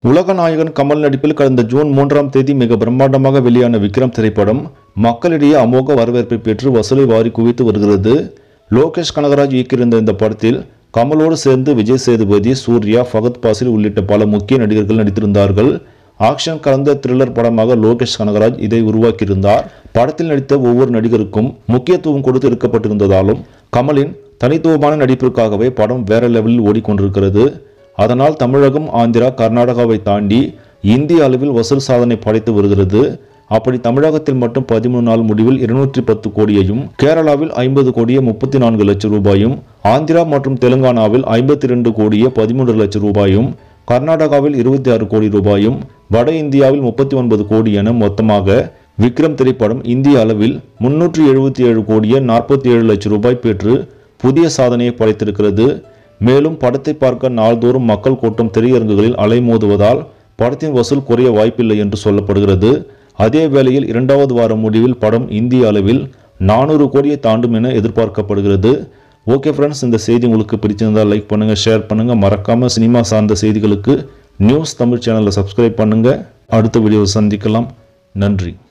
உலக நாயகன் கமல் நடிப்பில் கடந்த ஜூன் மூன்றாம் தேதி மிக பிரம்மாண்டமாக வெளியான விக்ரம் திரைப்படம் மக்களிடையே அமோக வரவேற்பை பெற்று வசூலை வாரி குவித்து வருகிறது லோகேஷ் கனகராஜ் இயக்கியிருந்த இந்த படத்தில் கமலோடு சேர்ந்து விஜய் சேதுபதி சூர்யா ஃபகத் பாசில் உள்ளிட்ட பல முக்கிய நடிகர்கள் நடித்திருந்தார்கள் ஆக்ஷன் கலந்த த்ரில்லர் படமாக லோகேஷ் கனகராஜ் இதை உருவாக்கியிருந்தார் படத்தில் நடித்த ஒவ்வொரு நடிகருக்கும் முக்கியத்துவம் கொடுத்து எடுக்கப்பட்டிருந்ததாலும் கமலின் தனித்துவமான நடிப்பிற்காகவே படம் வேற லெவலில் ஓடிக்கொண்டிருக்கிறது அதனால் தமிழகம் ஆந்திரா கர்நாடகாவை தாண்டி இந்திய அளவில் வசூல் சாதனை படைத்து வருகிறது அப்படி தமிழகத்தில் மட்டும் பதிமூணு நாள் முடிவில் இருநூற்றி பத்து கோடியையும் கேரளாவில் ஐம்பது கோடியே முப்பத்தி நான்கு லட்சம் ரூபாயும் ஆந்திரா மற்றும் தெலுங்கானாவில் ஐம்பத்தி ரெண்டு கோடியே பதிமூன்று லட்சம் ரூபாயும் கர்நாடகாவில் இருபத்தி ஆறு கோடி ரூபாயும் வட இந்தியாவில் முப்பத்தி ஒன்பது கோடி என மொத்தமாக விக்ரம் திரைப்படம் இந்திய அளவில் முன்னூற்றி எழுபத்தி ஏழு கோடியே நாற்பத்தி ஏழு லட்சம் ரூபாய் பெற்று புதிய சாதனையை படைத்திருக்கிறது மேலும் படத்தை பார்க்க நாள்தோறும் மக்கள் கூட்டம் திரையரங்குகளில் அலைமோதுவதால் படத்தின் வசூல் குறைய வாய்ப்பில்லை என்று சொல்லப்படுகிறது அதே வேளையில் இரண்டாவது வார முடிவில் படம் இந்திய அளவில் நானூறு கோடியை தாண்டும் என எதிர்பார்க்கப்படுகிறது ஓகே ஃப்ரெண்ட்ஸ் இந்த செய்தி உங்களுக்கு பிடிச்சிருந்தால் லைக் பண்ணுங்கள் ஷேர் பண்ணுங்கள் மறக்காமல் சினிமா சார்ந்த செய்திகளுக்கு நியூஸ் தமிழ் சேனலை சப்ஸ்கிரைப் பண்ணுங்கள் அடுத்த வீடியோவை சந்திக்கலாம் நன்றி